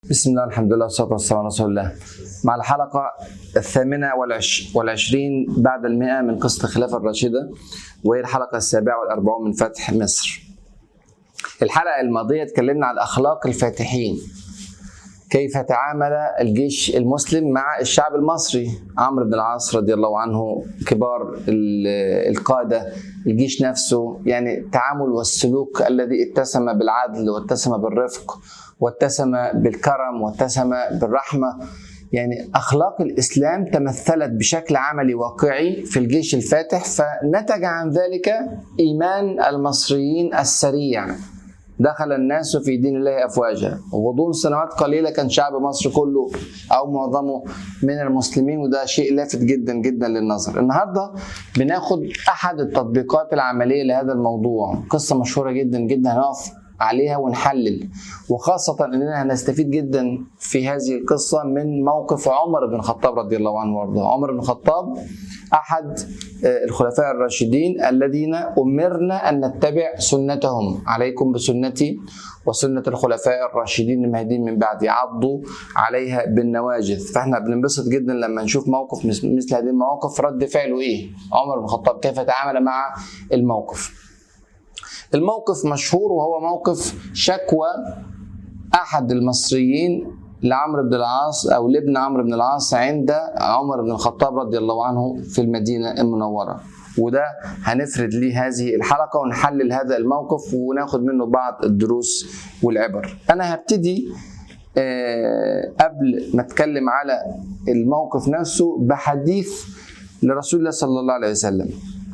بسم الله الحمد لله والصلاة والسلام على رسول الله مع الحلقة الثامنة والعش والعشرين بعد المئة من قصة الخلافة الراشدة وهي الحلقة السابعة والأربعون من فتح مصر الحلقة الماضية اتكلمنا عن أخلاق الفاتحين كيف تعامل الجيش المسلم مع الشعب المصري عمرو بن العاص رضي الله عنه كبار ال- القادة الجيش نفسه يعني التعامل والسلوك الذي اتسم بالعدل واتسم بالرفق واتسم بالكرم واتسم بالرحمة يعني أخلاق الإسلام تمثلت بشكل عملي واقعي في الجيش الفاتح فنتج عن ذلك إيمان المصريين السريع دخل الناس في دين الله افواجا وغضون سنوات قليله كان شعب مصر كله او معظمه من المسلمين وده شيء لافت جدا جدا للنظر النهارده بناخد احد التطبيقات العمليه لهذا الموضوع قصه مشهوره جدا جدا هنقف عليها ونحلل وخاصة اننا هنستفيد جدا في هذه القصة من موقف عمر بن الخطاب رضي الله عنه وارضاه عمر بن الخطاب احد الخلفاء الراشدين الذين امرنا ان نتبع سنتهم عليكم بسنتي وسنه الخلفاء الراشدين المهديين من بعدي عضوا عليها بالنواجذ فاحنا بننبسط جدا لما نشوف موقف مثل هذه المواقف رد فعله ايه عمر بن الخطاب كيف تعامل مع الموقف الموقف مشهور وهو موقف شكوى احد المصريين لعمرو بن العاص او لابن عمرو بن العاص عند عمر بن الخطاب رضي الله عنه في المدينه المنوره وده هنفرد ليه هذه الحلقه ونحلل هذا الموقف وناخد منه بعض الدروس والعبر انا هبتدي آه، قبل ما اتكلم على الموقف نفسه بحديث لرسول الله صلى الله عليه وسلم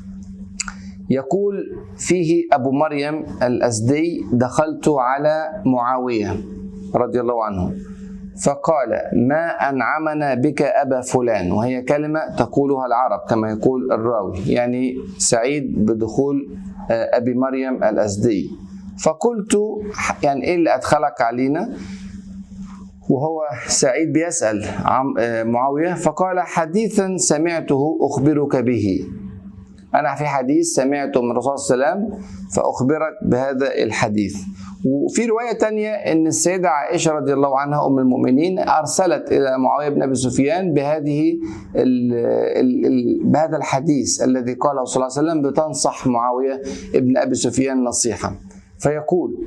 يقول فيه ابو مريم الازدي دخلت على معاويه رضي الله عنه فقال ما أنعمنا بك أبا فلان وهي كلمة تقولها العرب كما يقول الراوي يعني سعيد بدخول أبي مريم الأزدي فقلت يعني إيه اللي أدخلك علينا وهو سعيد بيسأل معاوية فقال حديثا سمعته أخبرك به أنا في حديث سمعته من الرسول صلى الله عليه وسلم فأخبرك بهذا الحديث وفي روايه تانية ان السيده عائشه رضي الله عنها ام المؤمنين ارسلت الى معاويه بن ابي سفيان بهذه ال ال ال بهذا الحديث الذي قاله صلى الله عليه وسلم بتنصح معاويه ابن ابي سفيان نصيحه فيقول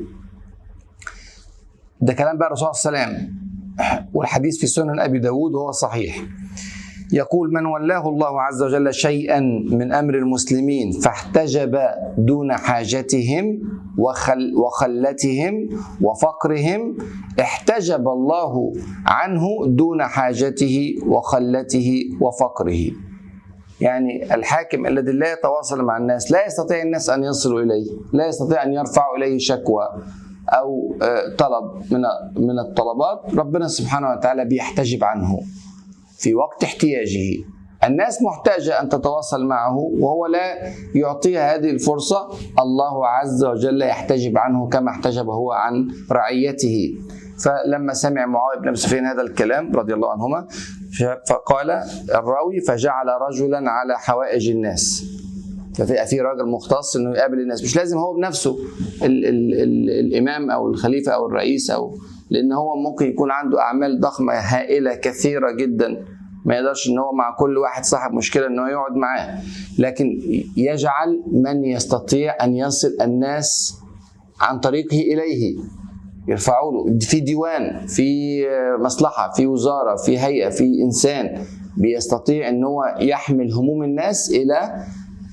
ده كلام بقى الرسول صلى الله عليه وسلم والحديث في سنن ابي داود وهو صحيح يقول من ولاه الله عز وجل شيئا من امر المسلمين فاحتجب دون حاجتهم وخل وخلتهم وفقرهم احتجب الله عنه دون حاجته وخلته وفقره يعني الحاكم الذي لا يتواصل مع الناس لا يستطيع الناس ان يصلوا اليه لا يستطيع ان يرفعوا اليه شكوى او طلب من من الطلبات ربنا سبحانه وتعالى بيحتجب عنه في وقت احتياجه الناس محتاجة أن تتواصل معه وهو لا يعطيها هذه الفرصة الله عز وجل يحتجب عنه كما احتجب هو عن رعيته فلما سمع معاوية بن أبي سفيان هذا الكلام رضي الله عنهما فقال الراوي فجعل رجلا على حوائج الناس ففي في راجل مختص انه يقابل الناس مش لازم هو بنفسه ال ال ال الامام او الخليفه او الرئيس او لان هو ممكن يكون عنده اعمال ضخمه هائله كثيره جدا ما يقدرش ان هو مع كل واحد صاحب مشكله ان هو يقعد معاه لكن يجعل من يستطيع ان يصل الناس عن طريقه اليه يرفعوا له في ديوان في مصلحه في وزاره في هيئه في انسان بيستطيع ان هو يحمل هموم الناس الى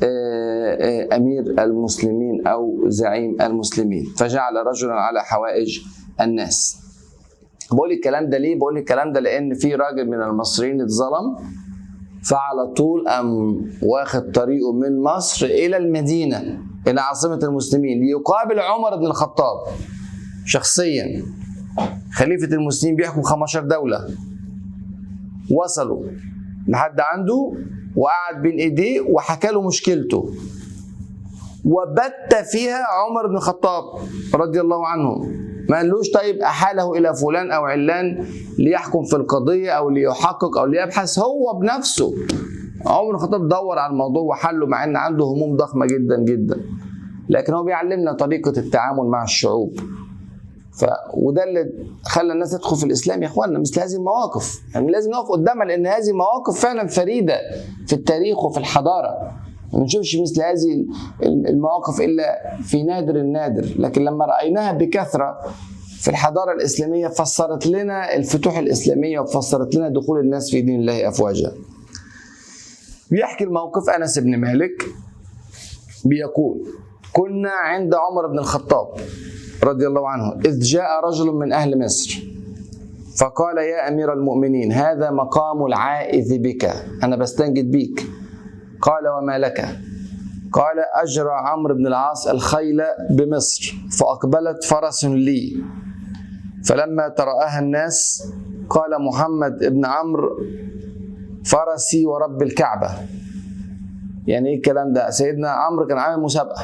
امير المسلمين او زعيم المسلمين فجعل رجلا على حوائج الناس بقول الكلام ده ليه بقول الكلام ده لان في راجل من المصريين اتظلم فعلى طول قام واخد طريقه من مصر الى المدينه الى عاصمه المسلمين ليقابل عمر بن الخطاب شخصيا خليفه المسلمين بيحكم 15 دوله وصلوا لحد عنده وقعد بين ايديه وحكى له مشكلته وبت فيها عمر بن الخطاب رضي الله عنه ما قالوش طيب احاله الى فلان او علان ليحكم في القضيه او ليحقق او ليبحث هو بنفسه عمر بن الخطاب دور على الموضوع وحله مع ان عنده هموم ضخمه جدا جدا لكن هو بيعلمنا طريقه التعامل مع الشعوب ف وده اللي خلى الناس تدخل في الاسلام يا اخوانا مثل هذه المواقف يعني لازم نقف قدامها لان هذه مواقف فعلا فريده في التاريخ وفي الحضاره ما بنشوفش مثل هذه المواقف الا في نادر النادر لكن لما رايناها بكثره في الحضاره الاسلاميه فسرت لنا الفتوح الاسلاميه وفسرت لنا دخول الناس في دين الله افواجا بيحكي الموقف انس بن مالك بيقول كنا عند عمر بن الخطاب رضي الله عنه إذ جاء رجل من أهل مصر فقال يا أمير المؤمنين هذا مقام العائذ بك أنا بستنجد بيك قال وما لك قال أجرى عمرو بن العاص الخيل بمصر فأقبلت فرس لي فلما ترآها الناس قال محمد بن عمرو فرسي ورب الكعبة يعني ايه الكلام ده سيدنا عمرو كان عامل مسابقة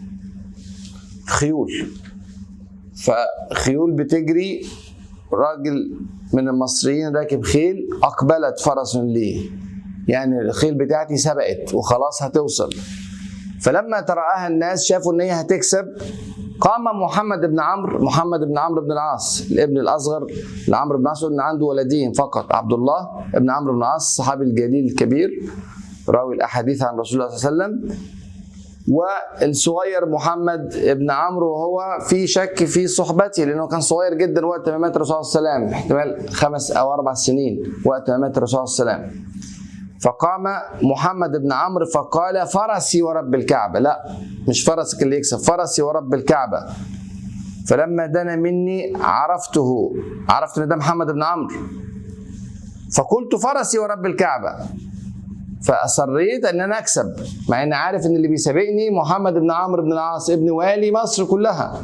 خيول فخيول بتجري راجل من المصريين راكب خيل اقبلت فرس ليه يعني الخيل بتاعتي سبقت وخلاص هتوصل فلما ترآها الناس شافوا ان هي هتكسب قام محمد بن عمرو محمد بن عمرو بن العاص الابن الاصغر لعمرو بن العاص ان عنده ولدين فقط عبد الله بن عمرو بن العاص الصحابي الجليل الكبير راوي الاحاديث عن رسول الله صلى الله عليه وسلم والصغير محمد ابن عمرو وهو في شك في صحبته لانه كان صغير جدا وقت ما مات الرسول صلى الله عليه وسلم احتمال خمس او اربع سنين وقت ما مات الرسول صلى الله عليه وسلم فقام محمد بن عمرو فقال فرسي ورب الكعبه لا مش فرسك اللي يكسب فرسي ورب الكعبه فلما دنا مني عرفته عرفت ان ده محمد بن عمرو فقلت فرسي ورب الكعبه فاصريت ان انا اكسب مع اني عارف ان اللي بيسابقني محمد بن عمرو بن العاص ابن والي مصر كلها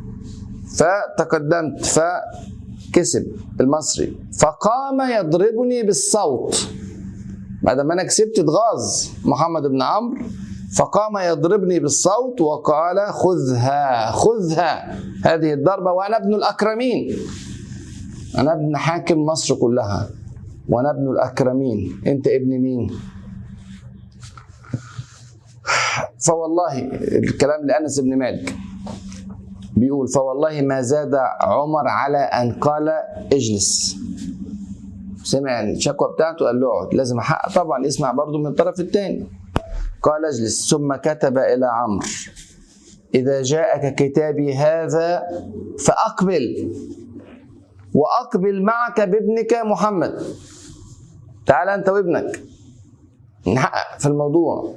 فتقدمت فكسب المصري فقام يضربني بالصوت بعد ما انا كسبت اتغاظ محمد بن عمرو فقام يضربني بالصوت وقال خذها خذها هذه الضربه وانا ابن الاكرمين انا ابن حاكم مصر كلها وانا ابن الاكرمين انت ابن مين فوالله الكلام لانس بن مالك بيقول فوالله ما زاد عمر على ان قال اجلس سمع الشكوى بتاعته قال له اقعد لازم احقق طبعا يسمع برضه من الطرف الثاني قال اجلس ثم كتب الى عمرو اذا جاءك كتابي هذا فاقبل واقبل معك بابنك محمد تعال انت وابنك نحقق في الموضوع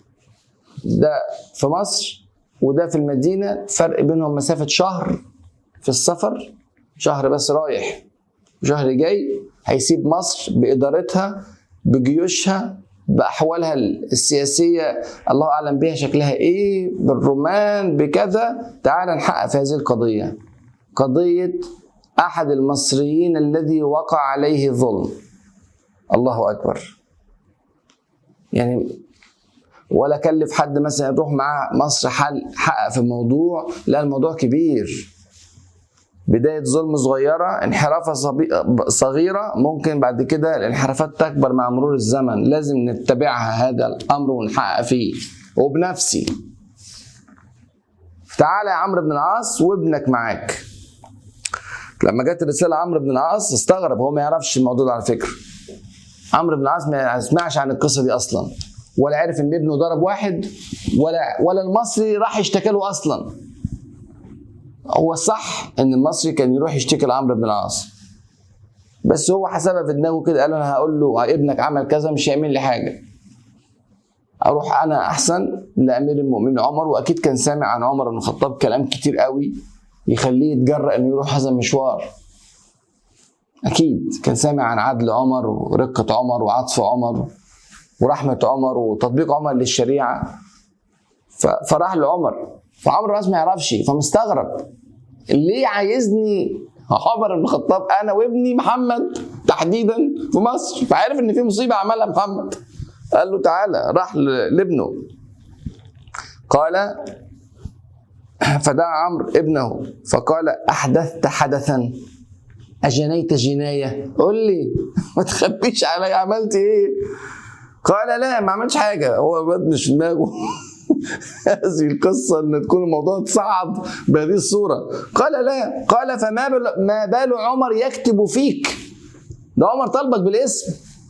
ده في مصر وده في المدينة فرق بينهم مسافة شهر في السفر شهر بس رايح شهر جاي هيسيب مصر بإدارتها بجيوشها بأحوالها السياسية الله أعلم بها شكلها إيه بالرومان بكذا تعال نحقق في هذه القضية قضية أحد المصريين الذي وقع عليه ظلم الله أكبر يعني ولا كلف حد مثلا يروح معاه مصر حل حقق في الموضوع لا الموضوع كبير بداية ظلم صغيرة انحرافة صغيرة ممكن بعد كده الانحرافات تكبر مع مرور الزمن لازم نتبعها هذا الأمر ونحقق فيه وبنفسي تعالى يا عمرو بن العاص وابنك معاك لما جت الرسالة عمرو بن العاص استغرب هو ما يعرفش الموضوع ده على فكرة عمرو بن العاص ما يسمعش عن القصة دي أصلا ولا عرف ان ابنه ضرب واحد ولا ولا المصري راح يشتكي له اصلا هو الصح ان المصري كان يروح يشتكي لعمرو بن العاص بس هو حسبها في دماغه كده قال انا هقول له ابنك عمل كذا مش هيعمل لي حاجه اروح انا احسن لامير المؤمنين عمر واكيد كان سامع عن عمر بن الخطاب كلام كتير قوي يخليه يتجرأ انه يروح هذا المشوار اكيد كان سامع عن عدل عمر ورقه عمر وعطف عمر ورحمة عمر وتطبيق عمر للشريعة فراح لعمر فعمر راس ما يعرفش فمستغرب ليه عايزني عمر بن الخطاب انا وابني محمد تحديدا في مصر فعرف ان في مصيبه عملها محمد قال له تعالى راح لابنه قال فدعا عمرو ابنه فقال احدثت حدثا اجنيت جنايه قول لي ما تخبيش علي عملت ايه قال لا ما عملش حاجه هو الواد مش في دماغه هذه القصة أن تكون الموضوع تصعد بهذه الصورة قال لا قال فما بال, ما بال عمر يكتب فيك ده عمر طلبك بالاسم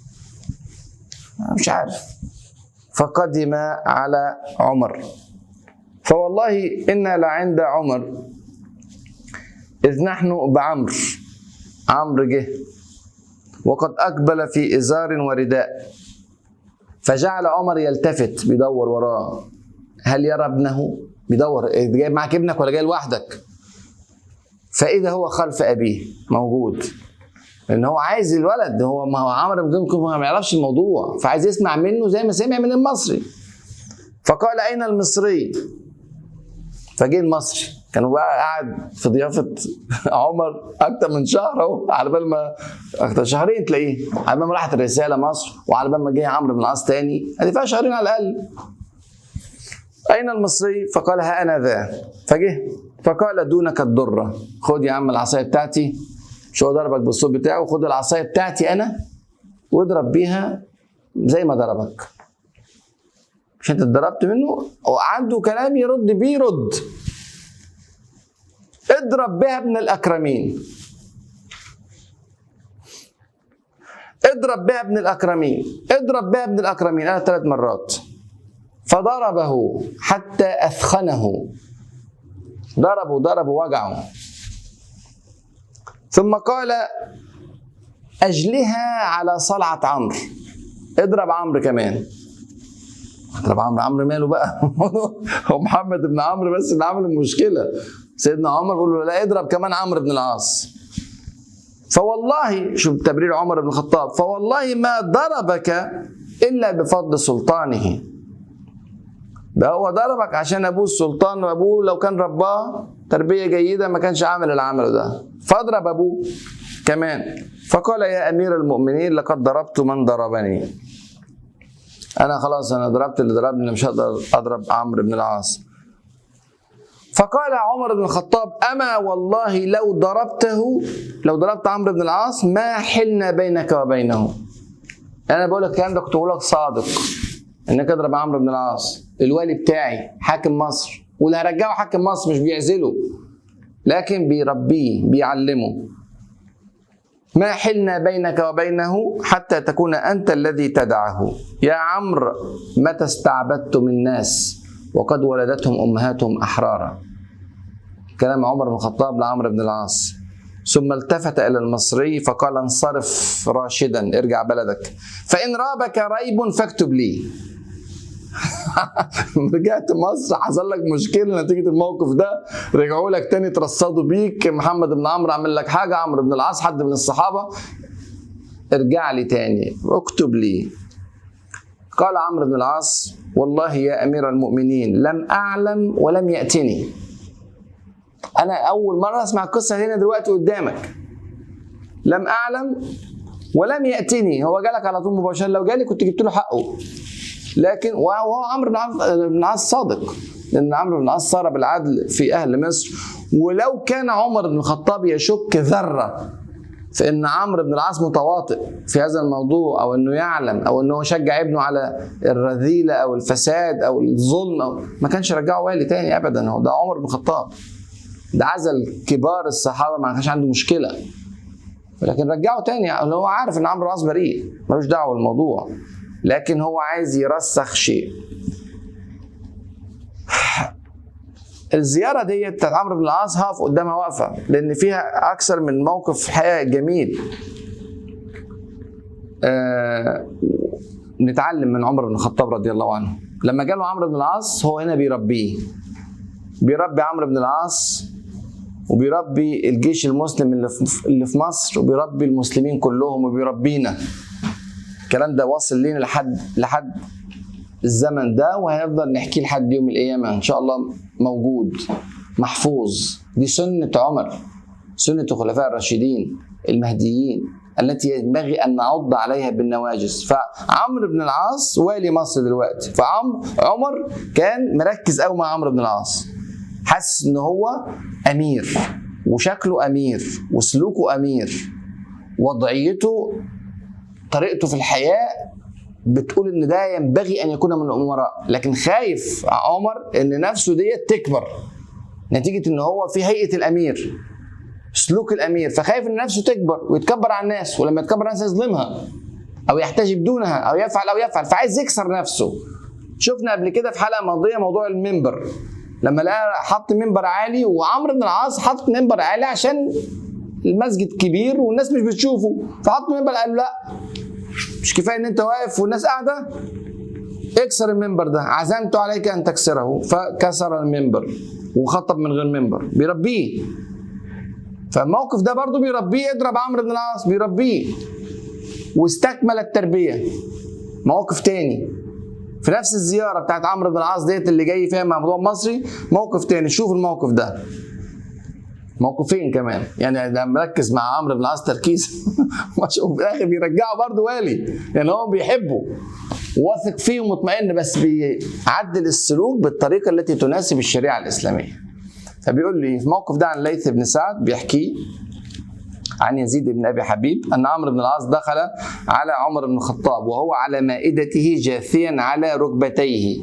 مش عارف فقدم على عمر فوالله إنا لعند عمر إذ نحن بعمر عمرو جه وقد أقبل في إزار ورداء فجعل عمر يلتفت بيدور وراه هل يرى ابنه بيدور جايب معاك ابنك ولا جاي لوحدك فإذا هو خلف أبيه موجود لأن هو عايز الولد هو ما هو عمرو بن ممكن ما يعرفش الموضوع فعايز يسمع منه زي ما سمع من المصري فقال أين المصري فجه المصري كانوا بقى قاعد في ضيافه عمر اكتر من شهر اهو على بال ما اكتر شهرين تلاقيه على بال ما راحت الرساله مصر وعلى بال ما جه عمرو بن العاص تاني ادي فيها شهرين على الاقل اين المصري فقال ها انا ذا فجه فقال دونك الضره خد يا عم العصايه بتاعتي مش هو ضربك بالصوت بتاعه خد العصايه بتاعتي انا واضرب بيها زي ما ضربك مش انت اتضربت منه وعنده كلام يرد بيه رد اضرب بها ابن الاكرمين اضرب بها ابن الاكرمين اضرب بها ابن الاكرمين انا ثلاث مرات فضربه حتى اثخنه ضربه ضربه وجعه ثم قال اجلها على صلعه عمرو اضرب عمرو كمان اضرب عمرو عمرو ماله بقى هو محمد بن عمرو بس اللي عامل المشكله سيدنا عمر بيقول له لا اضرب كمان عمرو بن العاص فوالله شوف تبرير عمر بن الخطاب فوالله ما ضربك الا بفضل سلطانه ده هو ضربك عشان ابوه السلطان وابوه لو كان رباه تربيه جيده ما كانش عامل العمل ده فاضرب ابوه كمان فقال يا امير المؤمنين لقد ضربت من ضربني انا خلاص انا ضربت اللي ضربني مش هقدر اضرب عمرو بن العاص فقال عمر بن الخطاب اما والله لو ضربته لو ضربت عمرو بن العاص ما حلنا بينك وبينه انا بقول لك الكلام ده كنت بقول لك صادق انك اضرب عمرو بن العاص الوالي بتاعي حاكم مصر واللي هرجعه حاكم مصر مش بيعزله لكن بيربيه بيعلمه ما حلنا بينك وبينه حتى تكون انت الذي تدعه يا عمرو متى استعبدتم الناس وقد ولدتهم امهاتهم احرارا كلام عمر بن الخطاب لعمرو بن العاص ثم التفت الى المصري فقال انصرف راشدا ارجع بلدك فان رابك ريب فاكتب لي رجعت مصر حصل لك مشكله نتيجه الموقف ده رجعوا لك تاني ترصدوا بيك محمد بن عمرو عمل لك حاجه عمرو بن العاص حد من الصحابه ارجع لي تاني اكتب لي قال عمرو بن العاص والله يا امير المؤمنين لم اعلم ولم ياتني انا اول مره اسمع القصه هنا دلوقتي قدامك لم اعلم ولم ياتني هو جالك على طول مباشره لو جالي كنت جبت له حقه لكن وهو عمرو بن العاص صادق لان عمرو بن العاص صار بالعدل في اهل مصر ولو كان عمر بن الخطاب يشك ذره في ان عمرو بن العاص متواطئ في هذا الموضوع او انه يعلم او انه يشجع ابنه على الرذيله او الفساد او الظلم أو ما كانش رجعه والي تاني ابدا هو ده عمر بن الخطاب ده عزل كبار الصحابه ما كانش عنده مشكله لكن رجعه تاني يعني هو عارف ان عمرو بن العاص بريء ملوش دعوه بالموضوع لكن هو عايز يرسخ شيء الزياره دي بتاعت عمرو بن العاص هقف قدامها واقفه لان فيها اكثر من موقف حقيقه جميل آه نتعلم من عمر بن الخطاب رضي الله عنه لما جاله عمرو بن العاص هو هنا بيربيه بيربي عمرو بن العاص وبيربي الجيش المسلم اللي في اللي في مصر وبيربي المسلمين كلهم وبيربينا الكلام ده واصل لينا لحد لحد الزمن ده وهنفضل نحكيه لحد يوم القيامه ان شاء الله موجود محفوظ دي سنه عمر سنه الخلفاء الراشدين المهديين التي ينبغي ان نعض عليها بالنواجس فعمرو بن العاص والي مصر دلوقتي فعمر كان مركز قوي مع عمرو بن العاص حاسس ان هو امير وشكله امير وسلوكه امير وضعيته طريقته في الحياه بتقول ان ده ينبغي ان يكون من الامراء لكن خايف عمر ان نفسه ديت تكبر نتيجه ان هو في هيئه الامير سلوك الامير فخايف ان نفسه تكبر ويتكبر على الناس ولما يتكبر على الناس يظلمها او يحتجب دونها او يفعل او يفعل فعايز يكسر نفسه شفنا قبل كده في حلقه ماضيه موضوع المنبر لما لقى حط منبر عالي وعمرو بن العاص حط منبر عالي عشان المسجد كبير والناس مش بتشوفه فحط منبر قال لا مش كفايه ان انت واقف والناس قاعده اكسر المنبر ده عزمت عليك ان تكسره فكسر المنبر وخطب من غير منبر بيربيه فالموقف ده برضه بيربيه اضرب عمرو بن العاص بيربيه واستكمل التربيه موقف تاني في نفس الزياره بتاعت عمرو بن العاص ديت اللي جاي فيها مع موضوع مصري موقف تاني شوف الموقف ده موقفين كمان يعني لما مركز مع عمرو بن العاص تركيز في الاخر بيرجعه برضه والي لان يعني هو بيحبه واثق فيه ومطمئن بس بيعدل السلوك بالطريقه التي تناسب الشريعه الاسلاميه فبيقول لي في الموقف ده عن ليث بن سعد بيحكيه عن يزيد بن ابي حبيب ان عمرو بن العاص دخل على عمر بن الخطاب وهو على مائدته جاثيا على ركبتيه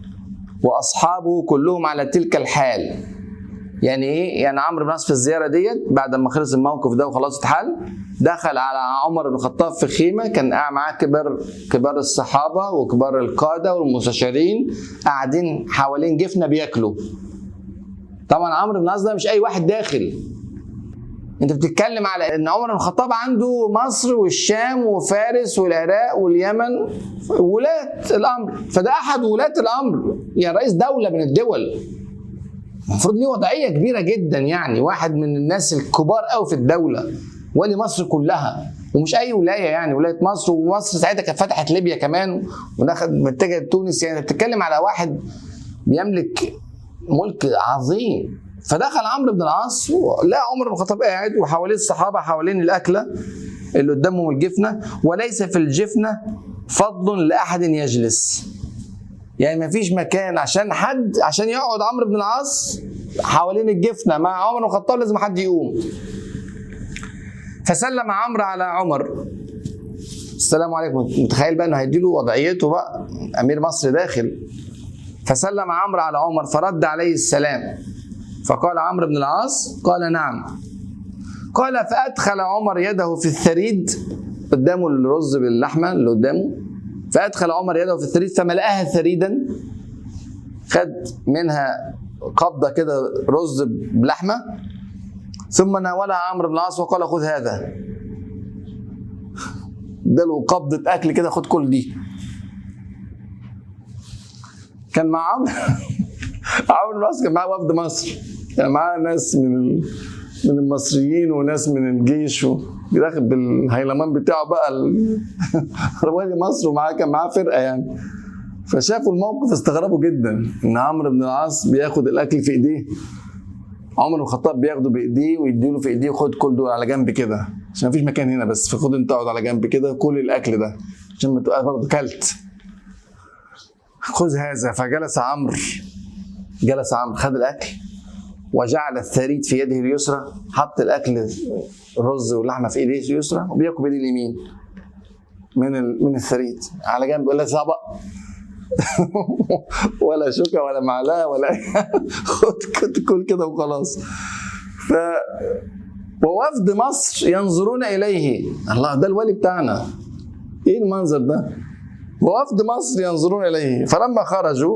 واصحابه كلهم على تلك الحال يعني ايه يعني عمرو بن العاص في الزياره ديت بعد ما خلص الموقف ده وخلاص اتحل دخل على عمر بن الخطاب في خيمه كان قاعد معاه كبار كبار الصحابه وكبار القاده والمستشارين قاعدين حوالين جفنه بياكلوا طبعا عمرو بن العاص ده مش اي واحد داخل انت بتتكلم على ان عمر بن الخطاب عنده مصر والشام وفارس والعراق واليمن ولاة الامر فده احد ولاة الامر يعني رئيس دوله من الدول المفروض ليه وضعيه كبيره جدا يعني واحد من الناس الكبار قوي في الدوله ولي مصر كلها ومش اي ولايه يعني ولايه مصر ومصر ساعتها كانت فتحت ليبيا كمان ودخلت متجه تونس يعني بتتكلم على واحد بيملك ملك عظيم فدخل عمرو بن العاص لقى عمر بن الخطاب قاعد وحواليه الصحابه حوالين الاكله اللي قدامهم الجفنه وليس في الجفنه فضل لاحد يجلس يعني ما فيش مكان عشان حد عشان يقعد عمرو بن العاص حوالين الجفنه مع عمر بن الخطاب لازم حد يقوم فسلم عمرو على عمر السلام عليكم متخيل بقى انه هيديله وضعيته بقى امير مصر داخل فسلم عمرو على عمر فرد عليه السلام فقال عمرو بن العاص قال نعم قال فادخل عمر يده في الثريد قدامه الرز باللحمه اللي قدامه فادخل عمر يده في الثريد فملأها ثريدا خد منها قبضه كده رز بلحمه ثم ناولها عمرو بن العاص وقال خذ هذا اداله قبضه اكل كده خد كل دي كان مع عمرو عمرو بن العاص كان معاه وفد مصر كان معاه ناس من من المصريين وناس من الجيش داخل بالهيلمان بتاعه بقى روالي مصر ومعاه كان معاه فرقه يعني فشافوا الموقف استغربوا جدا ان عمرو بن العاص بياخد الاكل في ايديه عمر بن الخطاب بياخده بايديه ويديله في ايديه خد كل دول على جنب كده عشان مفيش مكان هنا بس فخد انت اقعد على جنب كده كل الاكل ده عشان ما تبقى برضه كلت خذ هذا فجلس عمرو جلس عمرو خد الاكل وجعل الثريد في يده اليسرى حط الاكل الرز واللحمه في ايديه اليسرى وبياكل بايده اليمين من من الثريد على جنب ولا طبق ولا شوكه ولا معلقه ولا خد خد كل كده وخلاص ف ووفد مصر ينظرون اليه الله ده الولي بتاعنا ايه المنظر ده ووفد مصر ينظرون اليه فلما خرجوا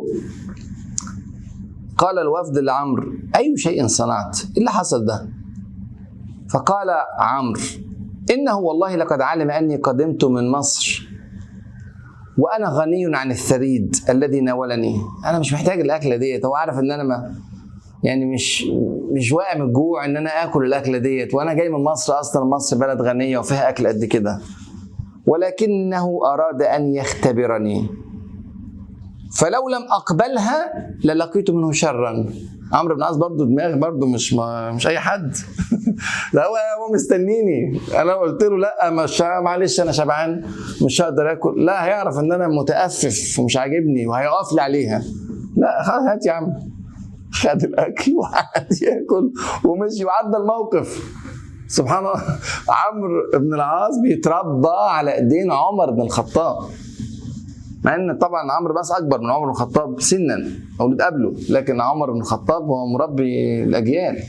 قال الوفد لعمرو اي شيء صنعت ايه اللي حصل ده فقال عمرو انه والله لقد علم اني قدمت من مصر وانا غني عن الثريد الذي ناولني انا مش محتاج الاكله ديت هو عارف ان انا ما يعني مش مش واقع من الجوع ان انا اكل الاكله ديت وانا جاي من مصر اصلا مصر بلد غنيه وفيها اكل قد كده ولكنه اراد ان يختبرني فلو لم اقبلها للقيت منه شرا عمرو بن العاص برضه دماغ برضه مش ما مش اي حد لا هو هو مستنيني انا قلت له لا مش معلش انا شبعان مش هقدر اكل لا هيعرف ان انا متأفف ومش عاجبني وهيقف لي عليها لا خلاص هات يا عم خد الاكل وقعد ياكل ومشي وعدى الموقف سبحان الله عمرو بن العاص بيتربى على ايدين عمر بن الخطاب مع ان طبعا عمرو بس اكبر من عمر بن الخطاب سنا مولود قبله لكن عمر بن الخطاب هو مربي الاجيال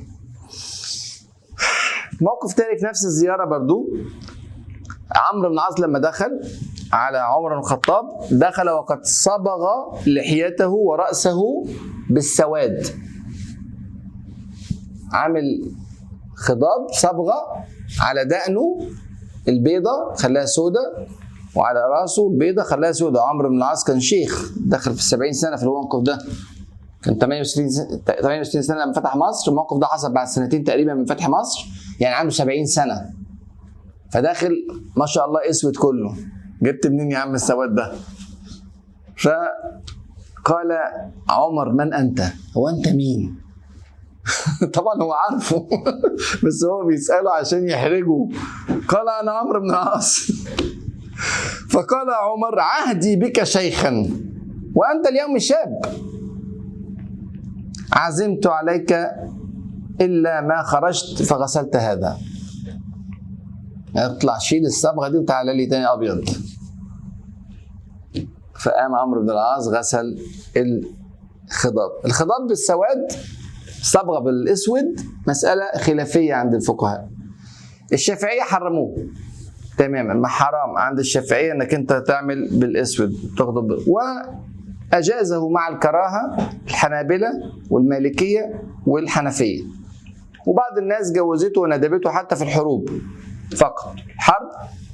موقف تاني في نفس الزياره برضو عمرو بن العاص لما دخل على عمر بن الخطاب دخل وقد صبغ لحيته ورأسه بالسواد عامل خضاب صبغة على دقنه البيضة خلاها سودة وعلى راسه البيضة خلاها سودة عمرو بن العاص كان شيخ دخل في السبعين سنة في الموقف ده كان 68 سنة 68 سنة لما فتح مصر الموقف ده حصل بعد سنتين تقريبا من فتح مصر يعني عنده 70 سنة فداخل ما شاء الله اسود كله جبت منين يا عم السواد ده فقال عمر من انت هو انت مين طبعا هو عارفه بس هو بيساله عشان يحرجه قال انا عمرو بن العاص فقال عمر عهدي بك شيخا وانت اليوم شاب عزمت عليك الا ما خرجت فغسلت هذا اطلع شيل الصبغه دي وتعالى لي تاني ابيض فقام عمرو بن العاص غسل الخضاب الخضاب بالسواد صبغه بالاسود مساله خلافيه عند الفقهاء الشافعيه حرموه تماما ما حرام عند الشافعيه انك انت تعمل بالاسود تغضب واجازه مع الكراهه الحنابله والمالكيه والحنفيه وبعض الناس جوزته وندبته حتى في الحروب فقط حرب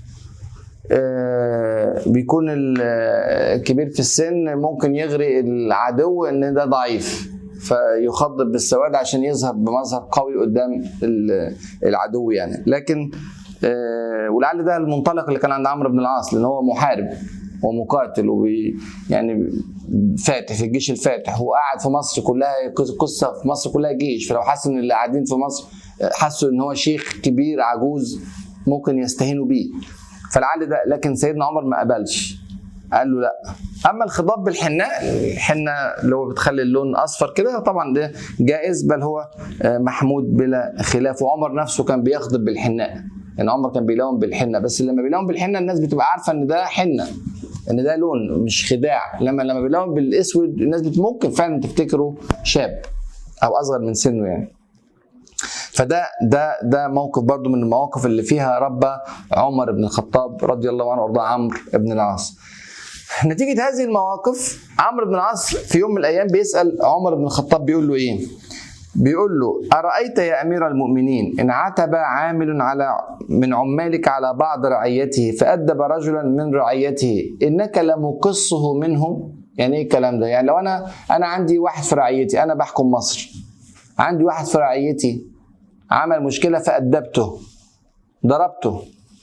آه، بيكون الكبير في السن ممكن يغري العدو ان ده ضعيف فيخضب بالسواد عشان يظهر بمظهر قوي قدام ال- العدو يعني لكن آه، ولعل ده المنطلق اللي كان عند عمرو بن العاص لان هو محارب ومقاتل وبي يعني فاتح في الجيش الفاتح وقاعد في مصر كلها قصه في مصر كلها جيش فلو حس ان اللي قاعدين في مصر حسوا ان هو شيخ كبير عجوز ممكن يستهينوا بيه فلعل ده لكن سيدنا عمر ما قبلش قال له لا اما الخضاب بالحناء الحنه اللي هو بتخلي اللون اصفر كده طبعا ده جائز بل هو آه، محمود بلا خلاف وعمر نفسه كان بيخضب بالحناء ان عمر كان بيلون بالحنه بس لما بيلون بالحنه الناس بتبقى عارفه ان ده حنه ان ده لون مش خداع لما لما بيلون بالاسود الناس بت- ممكن فعلا تفتكره شاب او اصغر من سنه يعني فده ده ده موقف برضو من المواقف اللي فيها ربى عمر بن الخطاب رضي الله عنه وارضاه عمرو بن العاص نتيجة هذه المواقف عمرو بن العاص في يوم من الأيام بيسأل عمر بن الخطاب بيقول له إيه؟ بيقول له أرأيت يا أمير المؤمنين إن عتب عامل على من عمالك على بعض رعيته فأدب رجلا من رعيته إنك لمقصه منه يعني إيه الكلام ده؟ يعني لو أنا أنا عندي واحد في رعيتي أنا بحكم مصر عندي واحد في رعيتي عمل مشكلة فأدبته ضربته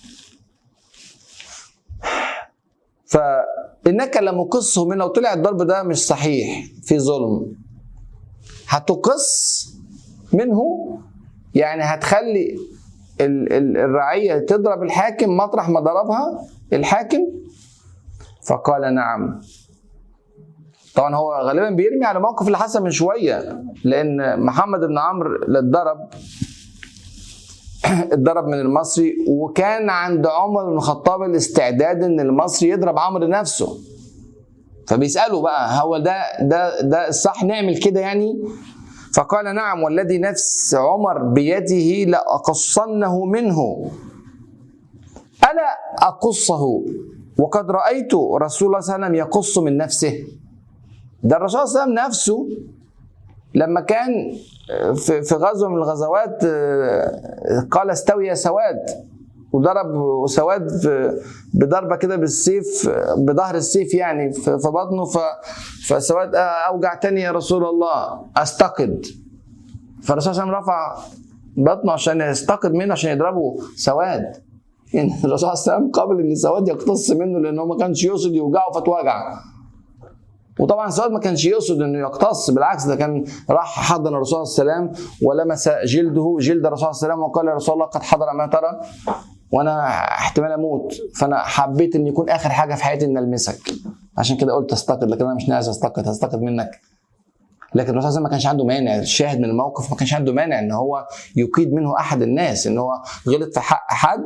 فإنك لمقصه منه وطلع الضرب ده مش صحيح في ظلم هتقص منه يعني هتخلي ال- ال- الرعية تضرب الحاكم مطرح ما ضربها الحاكم فقال نعم طبعا هو غالبا بيرمي على الموقف اللي حصل من شويه لان محمد بن عمرو اللي اتضرب اتضرب من المصري وكان عند عمر بن الخطاب الاستعداد ان المصري يضرب عمرو نفسه فبيسالوا بقى هو ده ده ده الصح نعمل كده يعني فقال نعم والذي نفس عمر بيده لاقصنه منه الا اقصه وقد رايت رسول الله صلى الله عليه وسلم يقص من نفسه ده الرسول صلى الله عليه وسلم نفسه لما كان في في غزوه من الغزوات آه، قال استوي يا سواد وضرب سواد في- بضربه كده بالسيف آه، بظهر السيف يعني في في بطنه ف- فسواد آه، اوجعتني يا رسول الله استقد فالرسول صلى الله عليه وسلم رفع بطنه عشان يستقد منه عشان يضربه سواد يعني الرسول صلى الله عليه وسلم قبل ان سواد يقتص منه لانه ما كانش يقصد يوجعه فتوجع وطبعا سواد ما كانش يقصد انه يقتص بالعكس ده كان راح حضن الرسول صلى الله عليه وسلم ولمس جلده جلد الرسول صلى الله عليه وسلم وقال يا رسول الله قد حضر ما ترى وانا احتمال اموت فانا حبيت ان يكون اخر حاجه في حياتي ان المسك عشان كده قلت استقد لكن انا مش ناقص استقد هستقد منك لكن الرسول صلى الله عليه وسلم ما كانش عنده مانع الشاهد من الموقف ما كانش عنده مانع ان هو يقيد منه احد الناس ان هو غلط في حق حد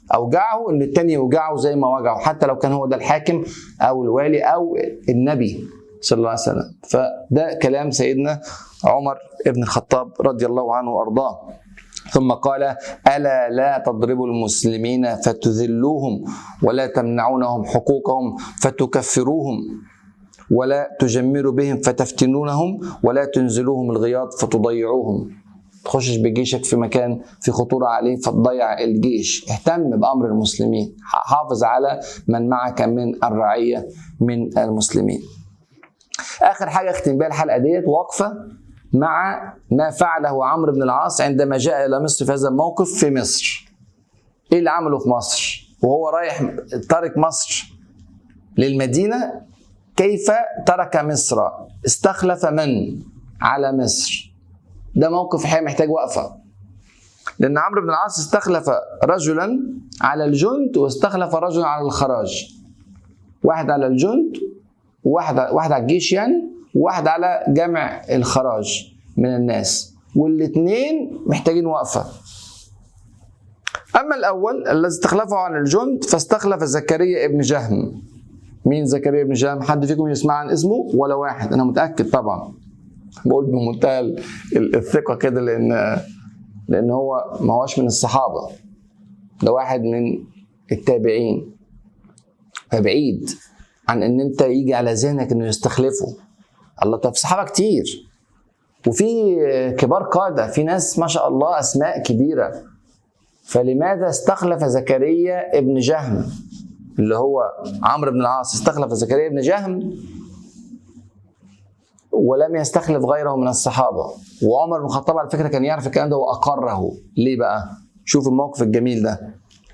اوجعه ان التاني يوجعه زي ما وجعه حتى لو كان هو ده الحاكم او الوالي او النبي صلى الله عليه وسلم فده كلام سيدنا عمر بن الخطاب رضي الله عنه وارضاه ثم قال الا لا تضربوا المسلمين فتذلوهم ولا تمنعونهم حقوقهم فتكفروهم ولا تجمروا بهم فتفتنونهم ولا تنزلوهم الغياط فتضيعوهم تخشش بجيشك في مكان في خطورة عليه فتضيع الجيش اهتم بأمر المسلمين حافظ على من معك من الرعية من المسلمين آخر حاجة اختم بيها الحلقة ديت وقفة مع ما فعله عمرو بن العاص عندما جاء إلى مصر في هذا الموقف في مصر إيه اللي عمله في مصر وهو رايح تارك مصر للمدينة كيف ترك مصر استخلف من على مصر ده موقف الحقيقه محتاج وقفه لان عمرو بن العاص استخلف رجلا على الجند واستخلف رجلا على الخراج واحد على الجند وواحد واحد على الجيش يعني وواحد على جمع الخراج من الناس والاثنين محتاجين وقفه اما الاول الذي استخلفه على الجند فاستخلف زكريا ابن جهم مين زكريا بن جهم حد فيكم يسمع عن اسمه ولا واحد انا متاكد طبعا بقول بمنتهى الثقه كده لان لان هو ما هوش من الصحابه ده واحد من التابعين فبعيد عن ان انت يجي على ذهنك انه يستخلفه الله طب صحابه كتير وفي كبار قاده في ناس ما شاء الله اسماء كبيره فلماذا استخلف زكريا ابن جهم اللي هو عمرو بن العاص استخلف زكريا بن جهم ولم يستخلف غيره من الصحابة وعمر بن الخطاب على فكرة كان يعرف الكلام ده وأقره ليه بقى شوف الموقف الجميل ده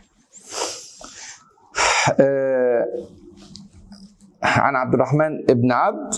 آه عن عبد الرحمن بن عبد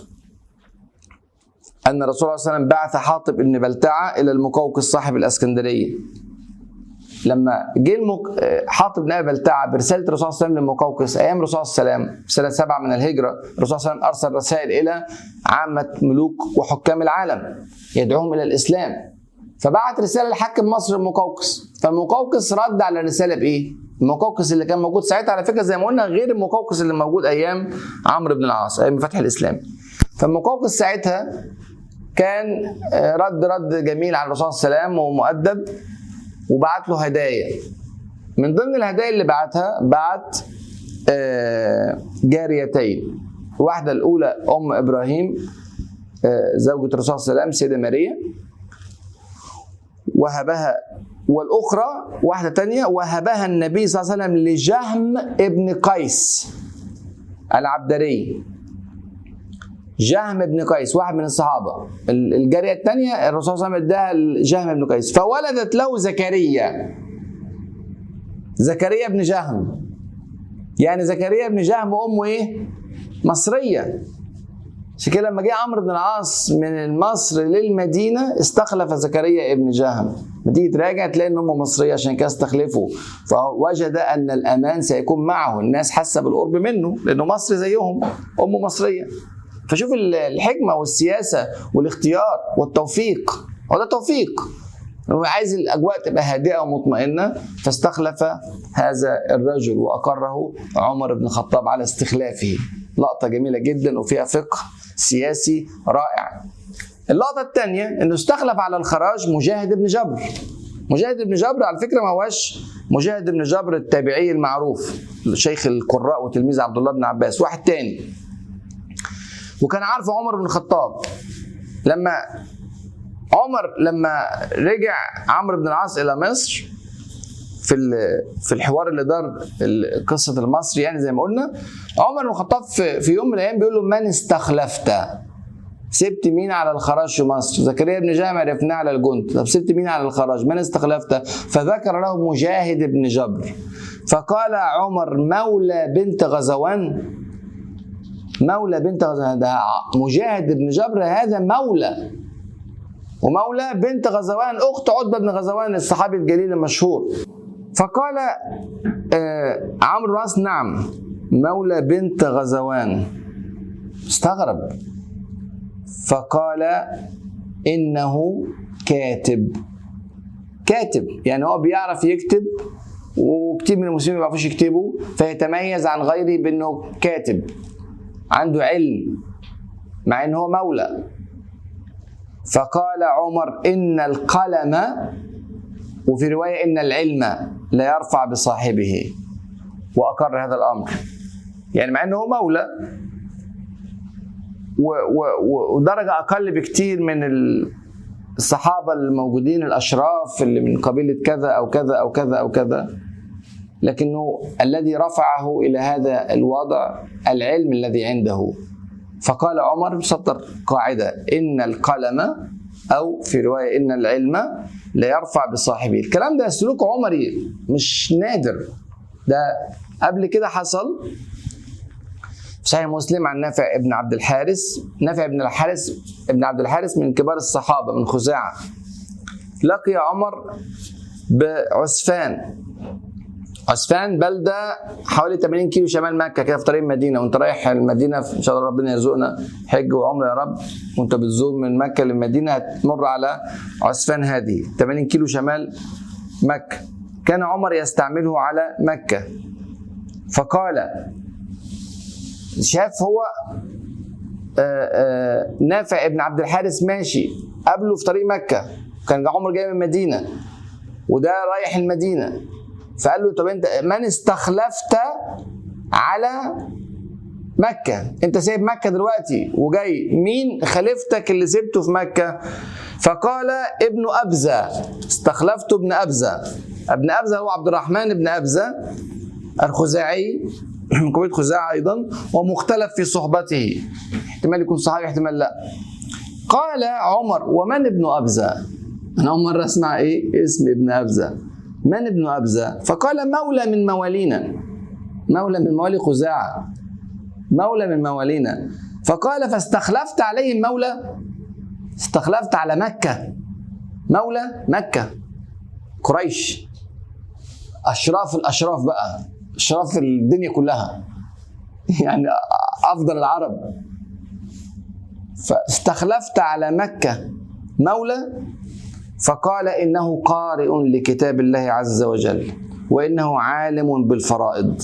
أن الرسول صلى الله عليه وسلم بعث حاطب بن بلتعة إلى المقوقس صاحب الإسكندرية لما جه المك... حاطب بن ابي بلتعه برساله الرسول صلى الله عليه وسلم للمقوقس ايام الرسول صلى الله عليه وسلم في سنه سبعه من الهجره الرسول صلى الله عليه وسلم ارسل رسائل الى عامه ملوك وحكام العالم يدعوهم الى الاسلام فبعت رساله لحاكم مصر المقوقس فالمقوقس رد على الرساله بايه؟ المقوقس اللي كان موجود ساعتها على فكره زي ما قلنا غير المقوقس اللي موجود ايام عمرو بن العاص ايام فتح الاسلام فالمقوقس ساعتها كان رد رد جميل على الرسول صلى الله عليه وسلم ومؤدب وبعت له هدايا من ضمن الهدايا اللي بعتها بعت جاريتين واحدة الأولى أم إبراهيم زوجة الرسول صلى الله عليه وسلم سيدة ماريا وهبها والأخرى واحدة تانية وهبها النبي صلى الله عليه وسلم لجهم ابن قيس العبدري جهم بن قيس واحد من الصحابة الجارية الثانية الرسول صلى الله عليه وسلم اداها لجهم بن قيس فولدت له زكريا زكريا بن جهم يعني زكريا بن جهم أمه إيه؟ مصرية عشان كده لما جه عمرو بن العاص من مصر للمدينة استخلف زكريا ابن جهم ما تيجي تراجع تلاقي ان امه مصريه عشان كده استخلفه فوجد ان الامان سيكون معه الناس حاسه بالقرب منه لانه مصري زيهم امه مصريه فشوف الحكمه والسياسه والاختيار والتوفيق هو ده توفيق هو عايز الاجواء تبقى هادئه ومطمئنه فاستخلف هذا الرجل واقره عمر بن الخطاب على استخلافه لقطه جميله جدا وفيها فقه سياسي رائع اللقطه الثانيه انه استخلف على الخراج مجاهد بن جبر مجاهد بن جبر على فكره ما هوش مجاهد بن جبر التابعي المعروف شيخ القراء وتلميذ عبد الله بن عباس واحد تاني وكان عارفه عمر بن الخطاب لما عمر لما رجع عمرو بن العاص الى مصر في في الحوار اللي دار قصه المصري يعني زي ما قلنا عمر بن الخطاب في, في يوم من الايام بيقول له من استخلفت سبت مين على الخراج في مصر زكريا بن جامع عرفناه على الجند طب سبت مين على الخراج من استخلفت فذكر له مجاهد بن جبر فقال عمر مولى بنت غزوان مولى بنت غزوان ده مجاهد بن جبر هذا مولى ومولى بنت غزوان اخت عتبه بن غزوان الصحابي الجليل المشهور فقال آه عمرو راس نعم مولى بنت غزوان استغرب فقال انه كاتب كاتب يعني هو بيعرف يكتب وكتير من المسلمين ما بيعرفوش يكتبوا فيتميز عن غيره بانه كاتب عنده علم مع ان هو مولى فقال عمر ان القلم وفي روايه ان العلم لا يرفع بصاحبه واقر هذا الامر يعني مع انه هو مولى و- و- ودرجه اقل بكتير من ال- الصحابه الموجودين الاشراف اللي من قبيله كذا او كذا او كذا او كذا لكنه الذي رفعه الى هذا الوضع العلم الذي عنده فقال عمر سطر قاعده ان القلم او في روايه ان العلم لا يرفع بصاحبه الكلام ده سلوك عمري مش نادر ده قبل كده حصل في صحيح مسلم عن نافع ابن عبد الحارث نافع ابن الحارث ابن عبد الحارث من كبار الصحابه من خزاعه لقي عمر بعسفان عسفان بلده حوالي 80 كيلو شمال مكه كده في طريق المدينه وانت رايح المدينه ان شاء الله ربنا يرزقنا حج وعمره يا رب وانت بتزور من مكه للمدينه هتمر على عسفان هذه 80 كيلو شمال مكه كان عمر يستعمله على مكه فقال شاف هو آه، آه، نافع ابن عبد الحارث ماشي قبله في طريق مكه كان عمر جاي من المدينه وده رايح المدينه فقال له طب انت من استخلفت على مكه انت سايب مكه دلوقتي وجاي مين خليفتك اللي سبته في مكه فقال ابن ابزه استخلفت ابن ابزه ابن ابزه هو عبد الرحمن ابن ابزه الخزاعي من قبيله خزاعه ايضا ومختلف في صحبته احتمال يكون صحابي احتمال لا قال عمر ومن ابن ابزه انا اول مره اسمع ايه اسم ابن ابزه من ابن ابزه فقال مولى من موالينا مولى من موالي خزاعه مولى من موالينا فقال فاستخلفت عليهم مولى استخلفت على مكه مولى مكه قريش اشراف الاشراف بقى اشراف الدنيا كلها يعني افضل العرب فاستخلفت على مكه مولى فقال انه قارئ لكتاب الله عز وجل وانه عالم بالفرائض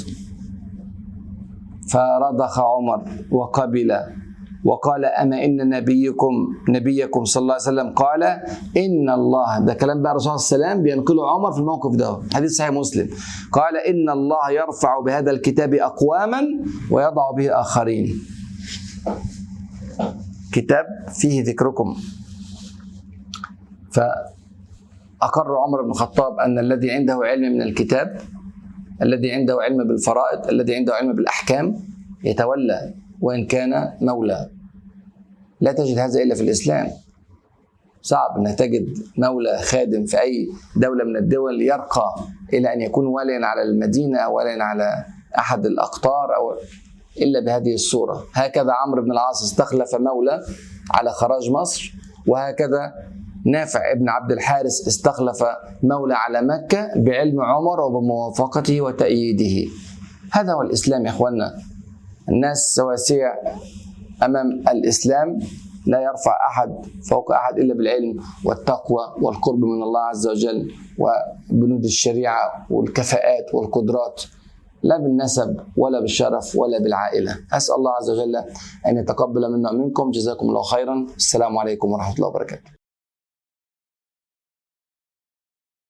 فرضخ عمر وقبل وقال اما ان نبيكم نبيكم صلى الله عليه وسلم قال ان الله ده كلام بقى الرسول صلى الله عليه وسلم بينقله عمر في الموقف ده حديث صحيح مسلم قال ان الله يرفع بهذا الكتاب اقواما ويضع به اخرين كتاب فيه ذكركم فأقر عمر بن الخطاب أن الذي عنده علم من الكتاب الذي عنده علم بالفرائض الذي عنده علم بالأحكام يتولى وإن كان مولى لا تجد هذا إلا في الإسلام صعب انك تجد مولى خادم في اي دوله من الدول يرقى الى ان يكون واليا على المدينه او واليا على احد الاقطار او الا بهذه الصوره هكذا عمرو بن العاص استخلف مولى على خراج مصر وهكذا نافع ابن عبد الحارث استخلف مولى على مكة بعلم عمر وبموافقته وتأييده هذا هو الإسلام يا إخوانا الناس سواسية أمام الإسلام لا يرفع أحد فوق أحد إلا بالعلم والتقوى والقرب من الله عز وجل وبنود الشريعة والكفاءات والقدرات لا بالنسب ولا بالشرف ولا بالعائلة أسأل الله عز وجل أن يتقبل منا ومنكم جزاكم الله خيرا السلام عليكم ورحمة الله وبركاته